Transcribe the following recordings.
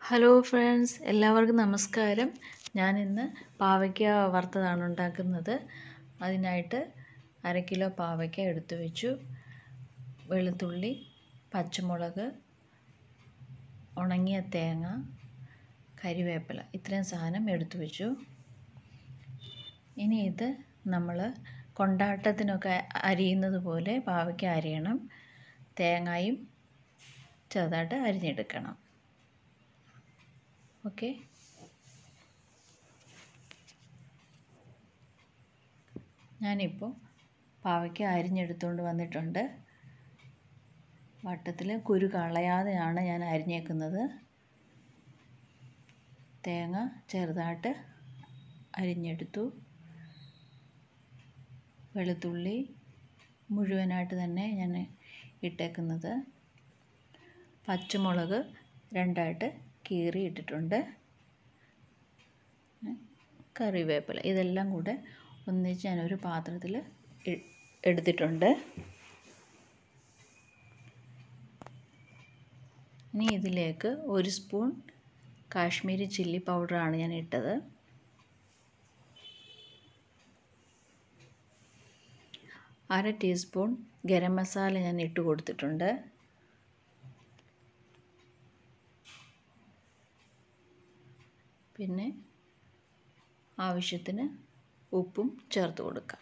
hello friends എല്ലാവർക്കും നമസ്കാരം ഞാൻ ഇന്ന് പാവയ്ക്ക വറുത്തതാണ് ഉണ്ടാക്കുന്നത് അതിനായിട്ട് അര കിലോ പാവയ്ക്ക എടുത്തു വെച്ചു വെളുത്തുള്ളി പച്ചമുളക് ഉണങ്ങിയ തേങ്ങ കരിവേപ്പില ഇത്രയും സാധനം എടുത്തു വെച്ചു ഇനി ഇത് നമ്മൾ കൊണ്ടാട്ടത്തിനൊക്കെ അരിയുന്നത് പോലെ പാവയ്ക്ക അരിയണം തേങ്ങയും ചെറുതായിട്ട് അരിഞ്ഞെടുക്കണം ഓക്കെ ഞാനിപ്പോൾ പാവയ്ക്ക അരിഞ്ഞെടുത്തുകൊണ്ട് വന്നിട്ടുണ്ട് വട്ടത്തിൽ കുരു കളയാതെയാണ് ഞാൻ അരിഞ്ഞേക്കുന്നത് തേങ്ങ ചെറുതായിട്ട് അരിഞ്ഞെടുത്തു വെളുത്തുള്ളി മുഴുവനായിട്ട് തന്നെ ഞാൻ ഇട്ടേക്കുന്നത് പച്ചമുളക് രണ്ടായിട്ട് കീറി ഇട്ടിട്ടുണ്ട് കറിവേപ്പില ഇതെല്ലാം കൂടെ ഒന്നിച്ച് ഞാനൊരു പാത്രത്തിൽ എടുത്തിട്ടുണ്ട് ഇനി ഇതിലേക്ക് ഒരു സ്പൂൺ കാശ്മീരി ചില്ലി പൗഡറാണ് ഞാൻ ഇട്ടത് അര ടീസ്പൂൺ ഗരം മസാല ഞാൻ ഇട്ട് കൊടുത്തിട്ടുണ്ട് പിന്നെ ആവശ്യത്തിന് ഉപ്പും ചേർത്ത് കൊടുക്കാം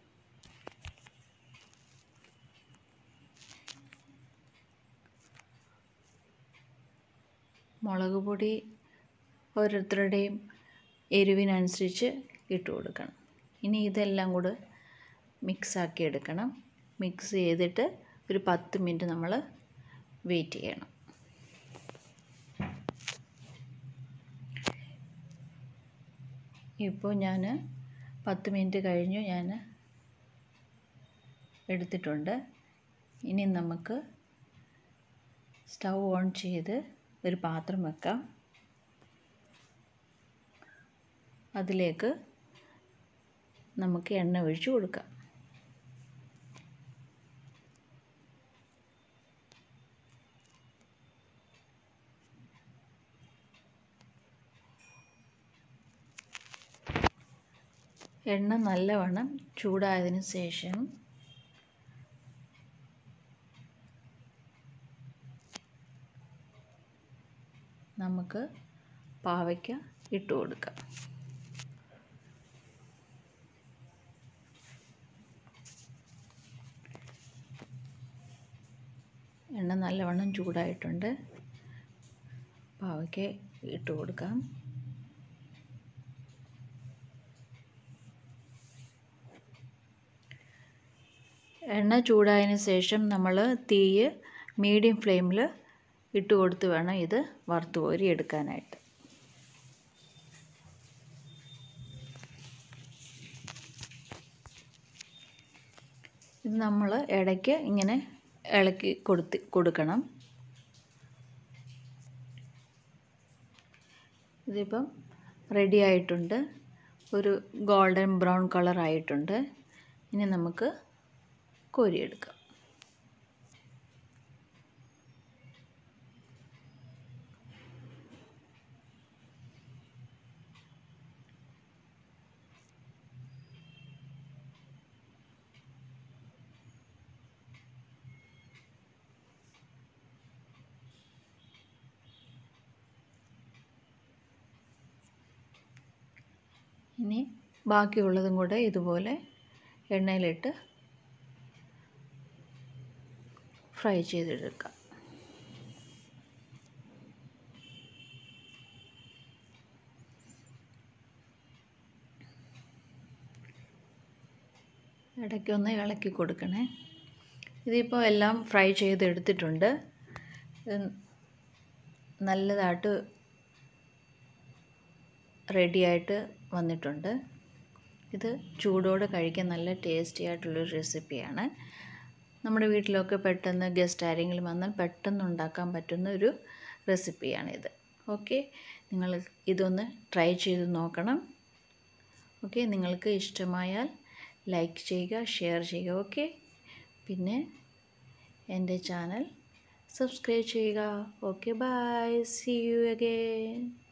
മുളക് പൊടി ഓരോരുത്തരുടെയും എരിവിനനുസരിച്ച് ഇട്ട് കൊടുക്കണം ഇനി ഇതെല്ലാം കൂടെ മിക്സാക്കി എടുക്കണം മിക്സ് ചെയ്തിട്ട് ഒരു പത്ത് മിനിറ്റ് നമ്മൾ വെയിറ്റ് ചെയ്യണം ഇപ്പോൾ ഞാൻ പത്ത് മിനിറ്റ് കഴിഞ്ഞു ഞാൻ എടുത്തിട്ടുണ്ട് ഇനി നമുക്ക് സ്റ്റൗ ഓൺ ചെയ്ത് ഒരു പാത്രം വെക്കാം അതിലേക്ക് നമുക്ക് എണ്ണ ഒഴിച്ച് കൊടുക്കാം എണ്ണ നല്ലവണ്ണം ചൂടായതിന് ശേഷം നമുക്ക് പാവയ്ക്ക ഇട്ട് കൊടുക്കാം എണ്ണ നല്ലവണ്ണം ചൂടായിട്ടുണ്ട് പാവയ്ക്ക ഇട്ട് കൊടുക്കാം എണ്ണ ചൂടായതിന് ശേഷം നമ്മൾ തീയ് മീഡിയം ഫ്ലെയിമിൽ ഇട്ട് കൊടുത്ത് വേണം ഇത് വറുത്ത് കോരി എടുക്കാനായിട്ട് ഇത് നമ്മൾ ഇടയ്ക്ക് ഇങ്ങനെ ഇളക്കി കൊടുത്ത് കൊടുക്കണം ഇതിപ്പം റെഡി ആയിട്ടുണ്ട് ഒരു ഗോൾഡൻ ബ്രൗൺ കളർ ആയിട്ടുണ്ട് ഇനി നമുക്ക് കോരിയെടുക്കാം ഇനി ബാക്കിയുള്ളതും കൂടെ ഇതുപോലെ എണ്ണയിലിട്ട് ഫ്രൈ ചെയ്തെടുക്കാം ഇടയ്ക്കൊന്ന് ഇളക്കി കൊടുക്കണേ ഇതിപ്പോൾ എല്ലാം ഫ്രൈ ചെയ്തെടുത്തിട്ടുണ്ട് നല്ലതായിട്ട് റെഡിയായിട്ട് വന്നിട്ടുണ്ട് ഇത് ചൂടോടെ കഴിക്കാൻ നല്ല ടേസ്റ്റി ആയിട്ടുള്ളൊരു റെസിപ്പിയാണ് നമ്മുടെ വീട്ടിലൊക്കെ പെട്ടെന്ന് ഗസ്റ്റ് ആരെങ്കിലും വന്നാൽ പെട്ടെന്ന് ഉണ്ടാക്കാൻ പറ്റുന്ന ഒരു റെസിപ്പിയാണിത് ഓക്കെ നിങ്ങൾ ഇതൊന്ന് ട്രൈ ചെയ്ത് നോക്കണം ഓക്കെ നിങ്ങൾക്ക് ഇഷ്ടമായാൽ ലൈക്ക് ചെയ്യുക ഷെയർ ചെയ്യുക ഓക്കെ പിന്നെ എൻ്റെ ചാനൽ സബ്സ്ക്രൈബ് ചെയ്യുക okay bye see you again